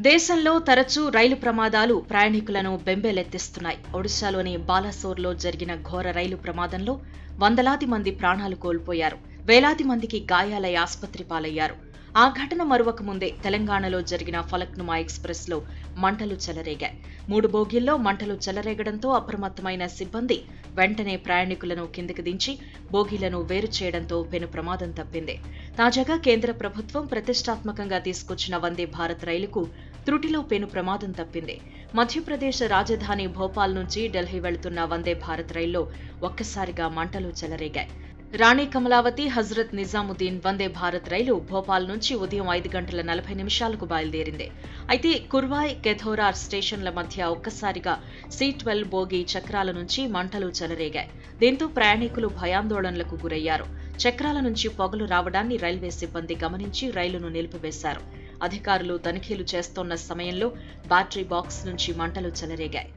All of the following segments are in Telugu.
దేశంలో తరచూ రైలు ప్రమాదాలు ప్రయాణికులను బెంబేలెత్తిస్తున్నాయి ఒడిశాలోని బాలాసోర్లో జరిగిన ఘోర రైలు ప్రమాదంలో వందలాది మంది ప్రాణాలు కోల్పోయారు వేలాది మందికి గాయాలై ఆసుపత్రి పాలయ్యారు ఆ ఘటన మరువక ముందే తెలంగాణలో జరిగిన ఫలక్నుమా ఎక్స్ప్రెస్ లో మంటలు చెలరేగాయి మూడు బోగీల్లో మంటలు చెలరేగడంతో అప్రమత్తమైన సిబ్బంది వెంటనే ప్రయాణికులను కిందికి దించి బోగీలను వేరు చేయడంతో పెను ప్రమాదం తప్పింది తాజాగా కేంద్ర ప్రభుత్వం ప్రతిష్టాత్మకంగా తీసుకొచ్చిన వందే భారత్ రైలుకు త్రుటిలో పెను ప్రమాదం తప్పింది మధ్యప్రదేశ్ రాజధాని భోపాల్ నుంచి ఢిల్లీ వెళుతున్న వందే భారత్ రైల్లో ఒక్కసారిగా మంటలు చెలరేగాయి రాణి కమలావతి హజరత్ నిజాముద్దీన్ వందే భారత్ రైలు భోపాల్ నుంచి ఉదయం ఐదు గంటల నలభై నిమిషాలకు బయలుదేరింది అయితే కుర్వాయ్ కెథోరా స్టేషన్ల మధ్య ఒక్కసారిగా సి ట్వెల్వ్ బోగి చక్రాల నుంచి మంటలు చెలరేగాయి దీంతో ప్రయాణికులు భయాందోళనలకు గురయ్యారు చక్రాల నుంచి పొగలు రావడాన్ని రైల్వే సిబ్బంది గమనించి రైలును నిలిపివేశారు అధికారులు తనిఖీలు చేస్తోన్న సమయంలో బ్యాటరీ బాక్స్ నుంచి మంటలు చెలరేగాయి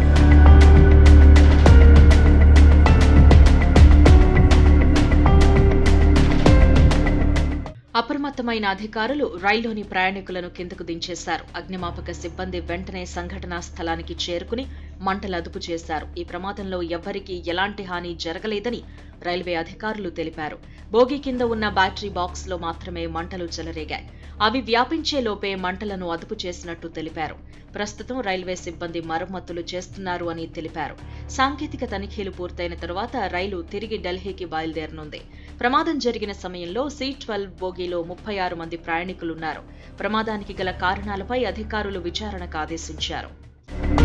అప్రమత్తమైన అధికారులు రైల్లోని ప్రయాణికులను కిందకు దించేశారు అగ్నిమాపక సిబ్బంది వెంటనే సంఘటనా స్థలానికి చేరుకుని మంటలు అదుపు చేశారు ఈ ప్రమాదంలో ఎవ్వరికీ ఎలాంటి హాని జరగలేదని రైల్వే అధికారులు తెలిపారు బోగి కింద ఉన్న బ్యాటరీ బాక్స్ లో మాత్రమే మంటలు చెలరేగాయి అవి వ్యాపించే లోపే మంటలను అదుపు చేసినట్టు తెలిపారు ప్రస్తుతం రైల్వే సిబ్బంది మరమ్మతులు చేస్తున్నారు అని తెలిపారు సాంకేతిక తనిఖీలు పూర్తయిన తరువాత రైలు తిరిగి ఢిల్లీకి బయలుదేరనుంది ప్రమాదం జరిగిన సమయంలో సి ట్వెల్వ్ బోగీలో ముప్పై ఆరు మంది ప్రయాణికులున్నారు ప్రమాదానికి గల కారణాలపై అధికారులు విచారణకు ఆదేశించారు